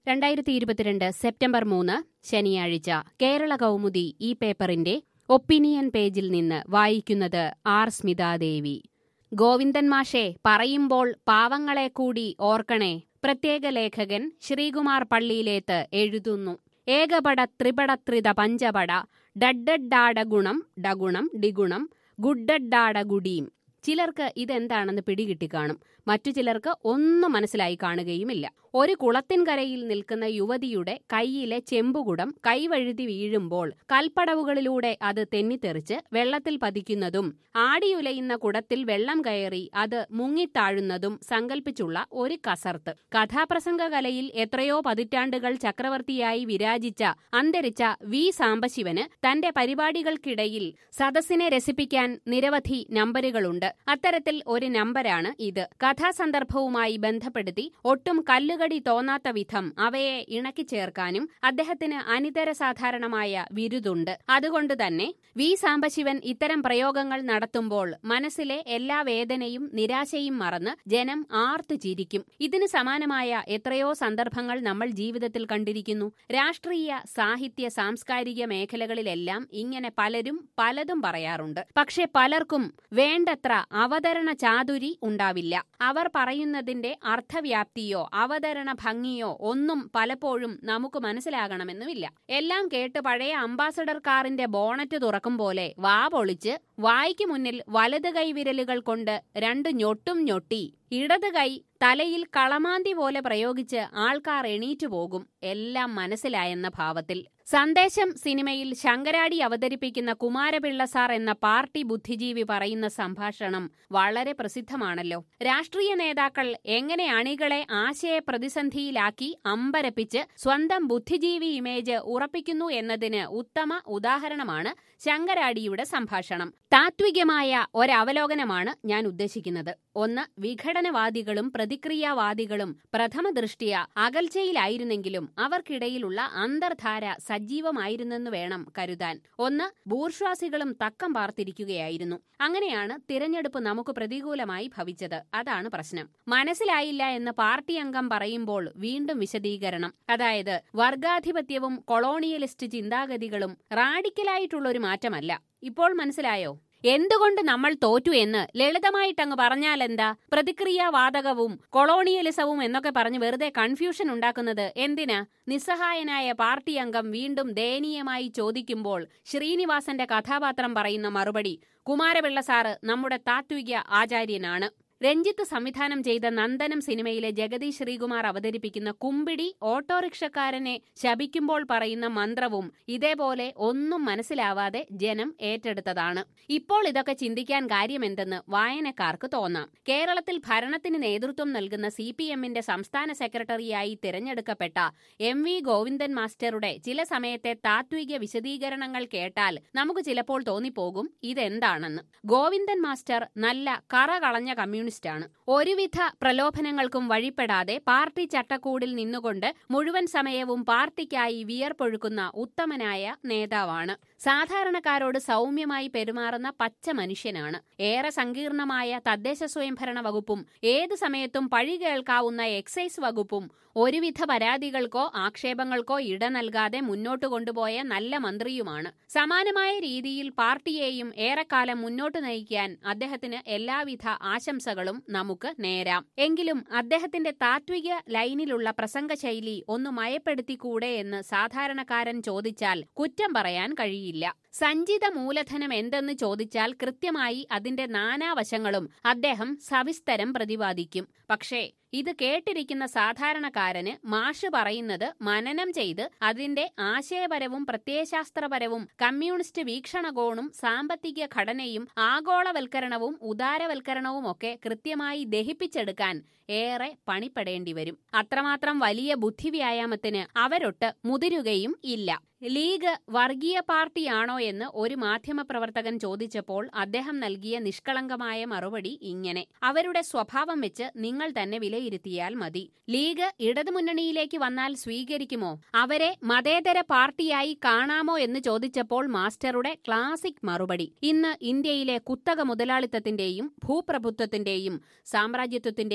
രണ്ടായിരത്തി ഇരുപത്തിരണ്ട് സെപ്റ്റംബർ മൂന്ന് ശനിയാഴ്ച കേരള കൗമുദി ഈ പേപ്പറിന്റെ ഒപ്പീനിയൻ പേജിൽ നിന്ന് വായിക്കുന്നത് ആർ സ്മിതാദേവി ഗോവിന്ദൻ മാഷെ പറയുമ്പോൾ പാവങ്ങളെ കൂടി ഓർക്കണേ പ്രത്യേക ലേഖകൻ ശ്രീകുമാർ പള്ളിയിലേത്ത് എഴുതുന്നു ഏകപട ത്രിപട ത്രിത പഞ്ചപട ഡഡ്ഡാട ഗുണം ഡഗുണം ഡിഗുണം ഗുഡ്ഡാട ഗുഡീം ചിലർക്ക് ഇതെന്താണെന്ന് പിടികിട്ടിക്കാണും മറ്റു ചിലർക്ക് ഒന്നും മനസ്സിലായി കാണുകയുമില്ല ഒരു കുളത്തിൻകരയിൽ നിൽക്കുന്ന യുവതിയുടെ കൈയിലെ ചെമ്പുകുടം കൈവഴുതി വീഴുമ്പോൾ കൽപ്പടവുകളിലൂടെ അത് തെന്നിത്തെറിച്ച് വെള്ളത്തിൽ പതിക്കുന്നതും ആടിയുലയുന്ന കുടത്തിൽ വെള്ളം കയറി അത് മുങ്ങിത്താഴുന്നതും സങ്കല്പിച്ചുള്ള ഒരു കസർത്ത് കഥാപ്രസംഗ കലയിൽ എത്രയോ പതിറ്റാണ്ടുകൾ ചക്രവർത്തിയായി വിരാജിച്ച അന്തരിച്ച വി സാംബശിവന് തന്റെ പരിപാടികൾക്കിടയിൽ സദസ്സിനെ രസിപ്പിക്കാൻ നിരവധി നമ്പരുകളുണ്ട് അത്തരത്തിൽ ഒരു നമ്പരാണ് ഇത് കഥാസന്ദർഭവുമായി ബന്ധപ്പെടുത്തി ഒട്ടും കല്ലുകടി തോന്നാത്ത വിധം അവയെ ഇണക്കിച്ചേർക്കാനും അദ്ദേഹത്തിന് അനിതര സാധാരണമായ വിരുതുണ്ട് അതുകൊണ്ട് തന്നെ വി സാംബശിവൻ ഇത്തരം പ്രയോഗങ്ങൾ നടത്തുമ്പോൾ മനസ്സിലെ എല്ലാ വേദനയും നിരാശയും മറന്ന് ജനം ആർത്തു ചിരിക്കും ഇതിന് സമാനമായ എത്രയോ സന്ദർഭങ്ങൾ നമ്മൾ ജീവിതത്തിൽ കണ്ടിരിക്കുന്നു രാഷ്ട്രീയ സാഹിത്യ സാംസ്കാരിക മേഖലകളിലെല്ലാം ഇങ്ങനെ പലരും പലതും പറയാറുണ്ട് പക്ഷെ പലർക്കും വേണ്ടത്ര അവതരണ ചാതുരി ഉണ്ടാവില്ല അവർ പറയുന്നതിന്റെ അർത്ഥവ്യാപ്തിയോ അവതരണ ഭംഗിയോ ഒന്നും പലപ്പോഴും നമുക്ക് മനസ്സിലാകണമെന്നുമില്ല എല്ലാം കേട്ട് പഴയ അംബാസഡർ കാറിന്റെ ബോണറ്റ് തുറക്കും പോലെ വാ പൊളിച്ച് വായ്ക്ക് മുന്നിൽ വലത് കൈവിരലുകൾ കൊണ്ട് രണ്ട് ഞൊട്ടും ഞൊട്ടി ഇടത് കൈ തലയിൽ കളമാന്തി പോലെ പ്രയോഗിച്ച് ആൾക്കാർ എണീറ്റു പോകും എല്ലാം മനസ്സിലായെന്ന ഭാവത്തിൽ സന്ദേശം സിനിമയിൽ ശങ്കരാടി അവതരിപ്പിക്കുന്ന കുമാരപിള്ള സാർ എന്ന പാർട്ടി ബുദ്ധിജീവി പറയുന്ന സംഭാഷണം വളരെ പ്രസിദ്ധമാണല്ലോ രാഷ്ട്രീയ നേതാക്കൾ എങ്ങനെ അണികളെ ആശയ പ്രതിസന്ധിയിലാക്കി അമ്പരപ്പിച്ച് സ്വന്തം ബുദ്ധിജീവി ഇമേജ് ഉറപ്പിക്കുന്നു എന്നതിന് ഉത്തമ ഉദാഹരണമാണ് ശങ്കരാടിയുടെ സംഭാഷണം താത്വികമായ ഒരവലോകനമാണ് ഞാൻ ഉദ്ദേശിക്കുന്നത് ഒന്ന് വിഘടനവാദികളും പ്രതിക്രിയാവാദികളും പ്രഥമ ദൃഷ്ടിയ അകൽച്ചയിലായിരുന്നെങ്കിലും അവർക്കിടയിലുള്ള അന്തർധാര സജീവമായിരുന്നെന്ന് വേണം കരുതാൻ ഒന്ന് ബൂർഷ്വാസികളും തക്കം പാർത്തിരിക്കുകയായിരുന്നു അങ്ങനെയാണ് തിരഞ്ഞെടുപ്പ് നമുക്ക് പ്രതികൂലമായി ഭവിച്ചത് അതാണ് പ്രശ്നം മനസ്സിലായില്ല എന്ന് പാർട്ടി അംഗം പറയുമ്പോൾ വീണ്ടും വിശദീകരണം അതായത് വർഗാധിപത്യവും കൊളോണിയലിസ്റ്റ് ചിന്താഗതികളും റാഡിക്കലായിട്ടുള്ള ഒരു മാറ്റമല്ല ഇപ്പോൾ മനസ്സിലായോ എന്തുകൊണ്ട് നമ്മൾ തോറ്റു എന്ന് ലളിതമായിട്ടങ്ങ് പറഞ്ഞാലെന്താ പ്രതിക്രിയാവാതകവും കൊളോണിയലിസവും എന്നൊക്കെ പറഞ്ഞ് വെറുതെ കൺഫ്യൂഷൻ ഉണ്ടാക്കുന്നത് എന്തിനാ നിസ്സഹായനായ പാർട്ടി അംഗം വീണ്ടും ദയനീയമായി ചോദിക്കുമ്പോൾ ശ്രീനിവാസന്റെ കഥാപാത്രം പറയുന്ന മറുപടി കുമാരപിള്ള സാറ് നമ്മുടെ താത്വിക ആചാര്യനാണ് രഞ്ജിത്ത് സംവിധാനം ചെയ്ത നന്ദനം സിനിമയിലെ ജഗദീഷ് ശ്രീകുമാർ അവതരിപ്പിക്കുന്ന കുമ്പിടി ഓട്ടോറിക്ഷക്കാരനെ ശപിക്കുമ്പോൾ പറയുന്ന മന്ത്രവും ഇതേപോലെ ഒന്നും മനസ്സിലാവാതെ ജനം ഏറ്റെടുത്തതാണ് ഇപ്പോൾ ഇതൊക്കെ ചിന്തിക്കാൻ കാര്യമെന്തെന്ന് വായനക്കാർക്ക് തോന്നാം കേരളത്തിൽ ഭരണത്തിന് നേതൃത്വം നൽകുന്ന സി പി എമ്മിന്റെ സംസ്ഥാന സെക്രട്ടറിയായി തിരഞ്ഞെടുക്കപ്പെട്ട എം വി ഗോവിന്ദൻ മാസ്റ്ററുടെ ചില സമയത്തെ താത്വിക വിശദീകരണങ്ങൾ കേട്ടാൽ നമുക്ക് ചിലപ്പോൾ തോന്നിപ്പോകും ഇതെന്താണെന്ന് ഗോവിന്ദൻ മാസ്റ്റർ നല്ല കറ കളഞ്ഞ കമ്മ്യൂണിസ്റ്റ് കമ്മ്യൂണിസ്റ്റാണ് ഒരുവിധ പ്രലോഭനങ്ങൾക്കും വഴിപ്പെടാതെ പാർട്ടി ചട്ടക്കൂടിൽ നിന്നുകൊണ്ട് മുഴുവൻ സമയവും പാർട്ടിക്കായി വിയർപ്പൊഴുക്കുന്ന ഉത്തമനായ നേതാവാണ് സാധാരണക്കാരോട് സൗമ്യമായി പെരുമാറുന്ന പച്ച മനുഷ്യനാണ് ഏറെ സങ്കീർണമായ തദ്ദേശ സ്വയംഭരണ വകുപ്പും ഏതു സമയത്തും പഴി കേൾക്കാവുന്ന എക്സൈസ് വകുപ്പും ഒരുവിധ പരാതികൾക്കോ ആക്ഷേപങ്ങൾക്കോ ഇട നൽകാതെ മുന്നോട്ട് കൊണ്ടുപോയ നല്ല മന്ത്രിയുമാണ് സമാനമായ രീതിയിൽ പാർട്ടിയെയും ഏറെക്കാലം മുന്നോട്ട് നയിക്കാൻ അദ്ദേഹത്തിന് എല്ലാവിധ ആശംസകളും നമുക്ക് നേരാം എങ്കിലും അദ്ദേഹത്തിന്റെ താത്വിക ലൈനിലുള്ള പ്രസംഗ ശൈലി ഒന്ന് മയപ്പെടുത്തിക്കൂടെ എന്ന് സാധാരണക്കാരൻ ചോദിച്ചാൽ കുറ്റം പറയാൻ കഴിയില്ല സഞ്ചിത മൂലധനം എന്തെന്ന് ചോദിച്ചാൽ കൃത്യമായി അതിന്റെ നാനാവശങ്ങളും അദ്ദേഹം സവിസ്തരം പ്രതിപാദിക്കും പക്ഷേ ഇത് കേട്ടിരിക്കുന്ന സാധാരണക്കാരന് മാഷ് പറയുന്നത് മനനം ചെയ്ത് അതിന്റെ ആശയപരവും പ്രത്യയശാസ്ത്രപരവും കമ്മ്യൂണിസ്റ്റ് വീക്ഷണകോണും സാമ്പത്തിക ഘടനയും ആഗോളവൽക്കരണവും ഉദാരവൽക്കരണവും ഒക്കെ കൃത്യമായി ദഹിപ്പിച്ചെടുക്കാൻ ഏറെ പണിപ്പെടേണ്ടി വരും അത്രമാത്രം വലിയ ബുദ്ധിവ്യായാമത്തിന് അവരൊട്ട് മുതിരുകയും ഇല്ല ലീഗ് വർഗീയ പാർട്ടിയാണോ എന്ന് ഒരു മാധ്യമപ്രവർത്തകൻ ചോദിച്ചപ്പോൾ അദ്ദേഹം നൽകിയ നിഷ്കളങ്കമായ മറുപടി ഇങ്ങനെ അവരുടെ സ്വഭാവം വെച്ച് നിങ്ങൾ തന്നെ വിലയിരുത്തിയാൽ മതി ലീഗ് ഇടതുമുന്നണിയിലേക്ക് വന്നാൽ സ്വീകരിക്കുമോ അവരെ മതേതര പാർട്ടിയായി കാണാമോ എന്ന് ചോദിച്ചപ്പോൾ മാസ്റ്ററുടെ ക്ലാസിക് മറുപടി ഇന്ന് ഇന്ത്യയിലെ കുത്തക മുതലാളിത്തത്തിന്റെയും ഭൂപ്രഭുത്വത്തിന്റെയും സാമ്രാജ്യത്വത്തിന്റെയും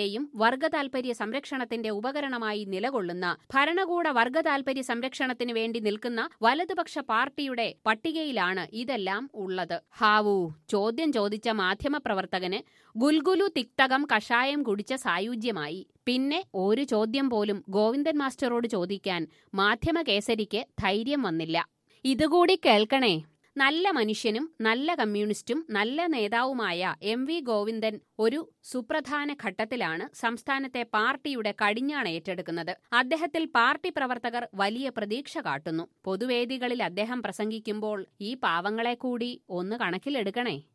വർഗതാൽപര്യ സംരക്ഷണത്തിന്റെ ഉപകരണമായി നിലകൊള്ളുന്ന ഭരണകൂട വർഗതാൽപര്യ സംരക്ഷണത്തിന് വേണ്ടി നിൽക്കുന്ന വലതുപക്ഷ പാർട്ടിയുടെ പട്ടികയിലാണ് ഇതെല്ലാം ഉള്ളത് ഹാവൂ ചോദ്യം ചോദിച്ച മാധ്യമപ്രവർത്തകന് ഗുൽഗുലു തിക്തകം കഷായം കുടിച്ച സായുജ്യമായി പിന്നെ ഒരു ചോദ്യം പോലും ഗോവിന്ദൻ മാസ്റ്ററോട് ചോദിക്കാൻ മാധ്യമകേസരിക്ക് ധൈര്യം വന്നില്ല ഇതുകൂടി കേൾക്കണേ നല്ല മനുഷ്യനും നല്ല കമ്മ്യൂണിസ്റ്റും നല്ല നേതാവുമായ എം വി ഗോവിന്ദൻ ഒരു സുപ്രധാന ഘട്ടത്തിലാണ് സംസ്ഥാനത്തെ പാർട്ടിയുടെ കടിഞ്ഞാണ് ഏറ്റെടുക്കുന്നത് അദ്ദേഹത്തിൽ പാർട്ടി പ്രവർത്തകർ വലിയ പ്രതീക്ഷ കാട്ടുന്നു പൊതുവേദികളിൽ അദ്ദേഹം പ്രസംഗിക്കുമ്പോൾ ഈ പാവങ്ങളെ കൂടി ഒന്ന് കണക്കിലെടുക്കണേ